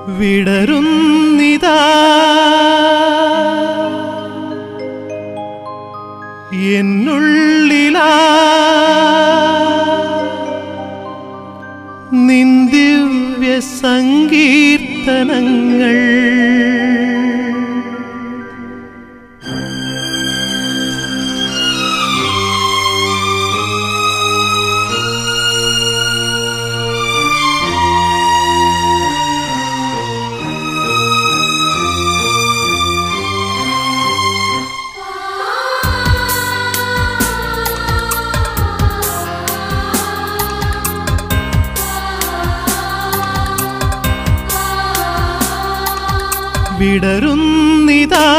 വിടരുന്നിതാ എന്നുള്ളിലാ നിന്ദിവ്യ സങ്കീർത്തനങ്ങൾ വിടരുന്നിതാ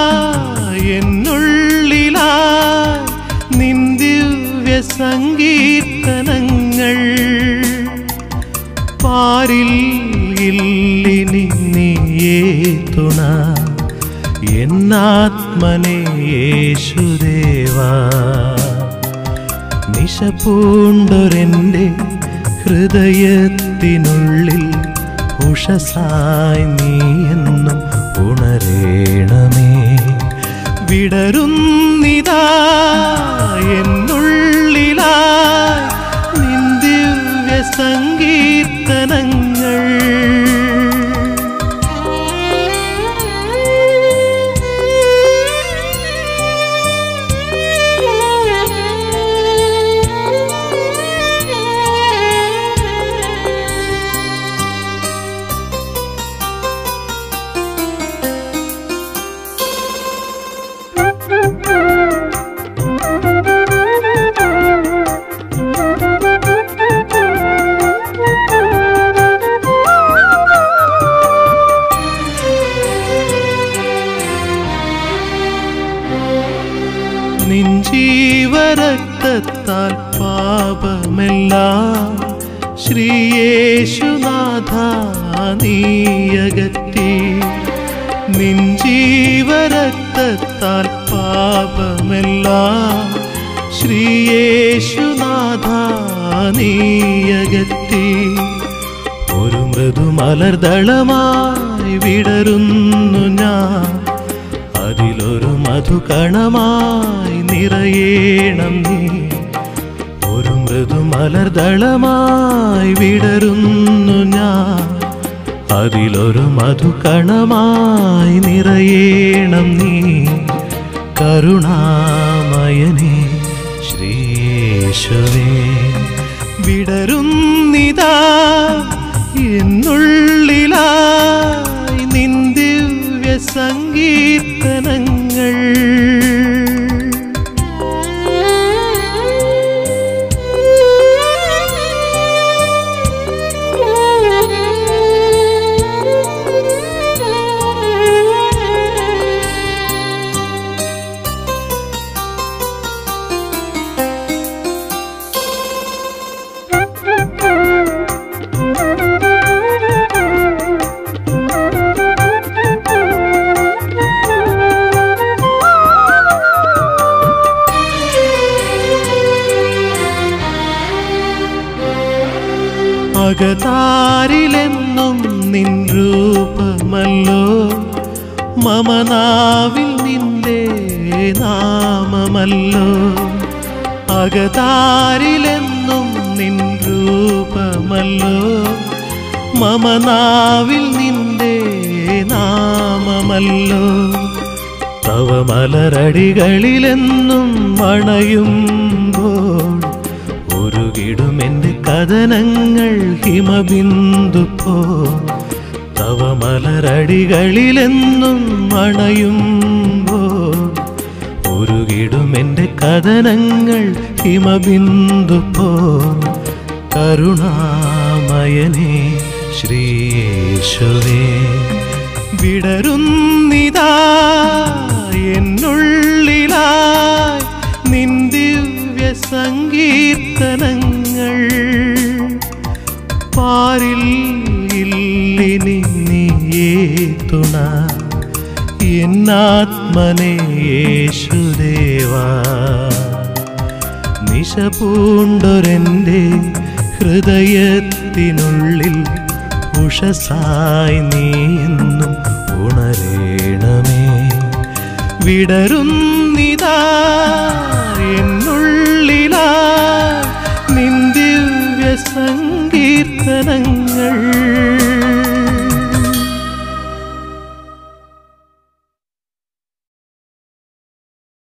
എന്നുള്ളിലാ നിന്ദിവ്യ സങ്കീർത്തനങ്ങൾ പാരിൽ ഇല്ലിനി നീയേ തുണ എന്നാത്മനേ യേശുദേവാ നിശപൂണ്ടൊരെൻ്റെ ഹൃദയത്തിനുള്ളിൽ ഉഷസായി നീ എന്നും ഉണരേണമേ വിടരുന്നിതാ എന്നുള്ളിലായി നിന്ദിവ്യ സങ്കീർത്തനങ്ങൾ നിൻ ജീവരക്തത്താൽ പാപമെല്ലാം ശ്രീയേശുനാഥ നീയകറ്റി നിൻ ജീവരക്തത്താൽ പാപമെല്ലാം ശ്രീയേശുനാഥ നീയകറ്റി ഒരു മൃദുമലർദളമായി വിടരുന്നു ഞാൻ അതിലൊരു മധുകണമായി നിറയേണം നീ ഒരു മൃദുമലർദളമായി വിടരുന്നു ഞാൻ അതിലൊരു മധുകണമായി നിറയേണം നീ കരുണാമയനേ ശ്രീയേശുവേ വിടരുന്നിതാ എന്നുള്ളിലായി നിന്ദിവ്യ സങ്കീർത്തനങ്ങൾ അകതാരിലെന്നും നിൻ രൂപമല്ലോ മമനാവിൽ നിന്റെ നാമമല്ലോ അകതാരിലെന്നും നിൻ രൂപമല്ലോ മമനാവിൽ നിന്റെ നാമമല്ലോ തവ മലരടികളിലെന്നും മണയുമ്പോൾ ഒരുകിടും എൻ്റെ കഥനങ്ങൾ ഹിമബിന്ദു പോ തവ മലരടികളിലെന്നും മണയുമ്പോൾ ഒരുകിടും എൻ്റെ കഥനങ്ങൾ ഹിമബിന്ദു പോ കരുണാമയനേ ശ്രീയേശുവേ വിടരുന്നിതാ എന്നുള്ളിലായി നിന്ദിവ്യ സങ്കീർത്തനങ്ങൾ പാരിൽ ഇല്ലിനി നീയേ തുണ എന്നാത്മനേ യേശുദേവാ നിശപൂണ്ടൊരെൻ്റെ ഹൃദയത്തിനുള്ളിൽ ഉഷസായി നീ എന്നും ഉണരേണമേ വിടരുന്നിതാ എന്നുള്ളിലാ നിന്ദിവ്യ സങ്കീർത്തനങ്ങൾ